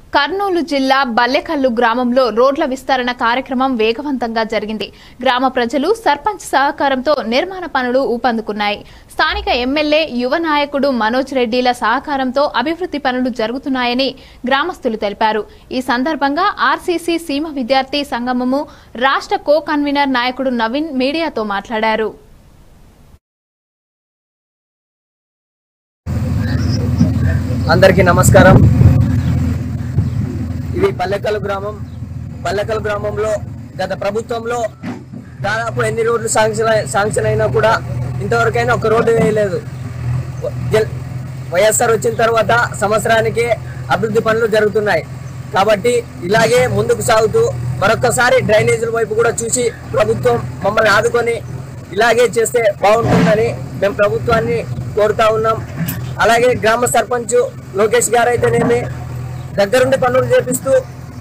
కర్నూలు జిల్లా బల్లెకల్లు గ్రామంలో రోడ్ల విస్తరణ కార్యక్రమం వేగవంతంగా జరిగింది గ్రామ ప్రజలు సర్పంచ్ సహకారంతో నిర్మాణ పనులు ఊపందుకున్నాయి స్థానిక ఎమ్మెల్యే యువ నాయకుడు మనోజ్ రెడ్డిల సహకారంతో అభివృద్ధి పనులు జరుగుతున్నాయని గ్రామస్తులు తెలిపారు ఈ సందర్భంగా ఆర్సీసీ సీమ విద్యార్థి సంగమము రాష్ట్ర కో కన్వీనర్ నాయకుడు నవీన్ మీడియాతో మాట్లాడారు అందరికీ నమస్కారం ఇది పల్లెకల్ గ్రామం పల్లెకల్ గ్రామంలో గత ప్రభుత్వంలో దాదాపు ఎన్ని రోడ్లు శాంక్షన్ అయి- శాంక్షన్ అయినా కూడా ఇంతవరకైనా ఒక రోడ్డు వేయలేదు జల్- వైఎస్ఆర్ వచ్చిన తర్వాత సంవత్సరానికి అభివృద్ధి పనులు జరుగుతున్నాయి కాబట్టి ఇలాగే ముందుకు సాగుతూ మరొకసారి డ్రైనేజీల వైపు కూడా చూసి ప్రభుత్వం మమ్మల్ని ఆదుకొని ఇలాగే చేస్తే బాగుంటుందని మేము ప్రభుత్వాన్ని కోరుతా ఉన్నాం అలాగే గ్రామ సర్పంచ్ లోకేష్ గారు అయితేనేమి దగ్గరుండి పనులు చేపిస్తూ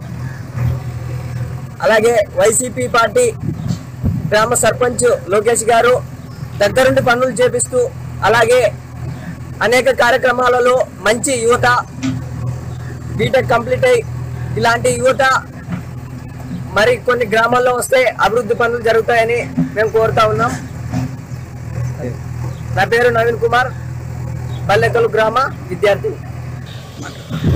అలాగే వైసీపీ పార్టీ గ్రామ సర్పంచ్ లోకేష్ గారు దగ్గరుండి పనులు చేపిస్తూ అలాగే అనేక కార్యక్రమాలలో మంచి యువత బీటెక్ కంప్లీట్ అయి ఇలాంటి యువత మరి కొన్ని గ్రామాల్లో వస్తే అభివృద్ధి పనులు జరుగుతాయని మేము కోరుతా ఉన్నాం నా పేరు నవీన్ కుమార్ బల్లెకలు గ్రామ విద్యార్థి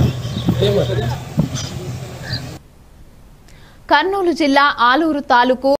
కర్నూలు జిల్లా ఆలూరు తాలూకు